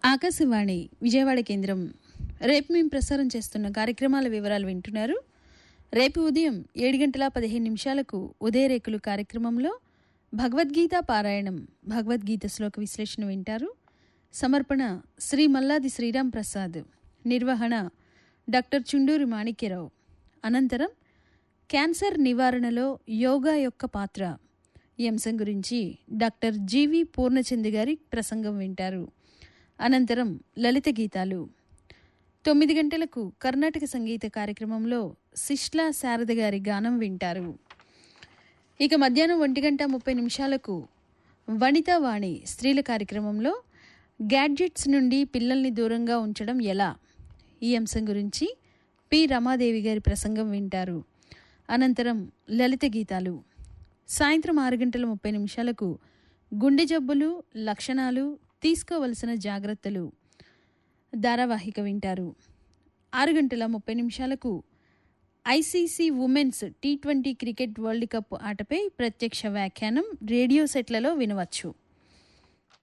ఆకాశవాణి విజయవాడ కేంద్రం రేపు మేము ప్రసారం చేస్తున్న కార్యక్రమాల వివరాలు వింటున్నారు రేపు ఉదయం ఏడు గంటల పదిహేను నిమిషాలకు ఉదయరేకులు కార్యక్రమంలో భగవద్గీత పారాయణం భగవద్గీత శ్లోక విశ్లేషణ వింటారు సమర్పణ శ్రీ మల్లాది శ్రీరామ్ ప్రసాద్ నిర్వహణ డాక్టర్ చుండూరి మాణిక్యరావు అనంతరం క్యాన్సర్ నివారణలో యోగా యొక్క పాత్ర ఈ అంశం గురించి డాక్టర్ జీవి పూర్ణచంద్ గారి ప్రసంగం వింటారు అనంతరం లలిత గీతాలు తొమ్మిది గంటలకు కర్ణాటక సంగీత కార్యక్రమంలో శిష్లా శారద గారి గానం వింటారు ఇక మధ్యాహ్నం ఒంటి గంట ముప్పై నిమిషాలకు వనితా వాణి స్త్రీల కార్యక్రమంలో గ్యాడ్జెట్స్ నుండి పిల్లల్ని దూరంగా ఉంచడం ఎలా ఈ అంశం గురించి పి రమాదేవి గారి ప్రసంగం వింటారు అనంతరం లలిత గీతాలు సాయంత్రం ఆరు గంటల ముప్పై నిమిషాలకు గుండె జబ్బులు లక్షణాలు తీసుకోవలసిన జాగ్రత్తలు ధారావాహిక వింటారు ఆరు గంటల ముప్పై నిమిషాలకు ICC women's T twenty cricket world cup ఆటపై ప్రత్యక్ష వ్యాఖ్యానం రేడియో సెట్లలో వినవచ్చు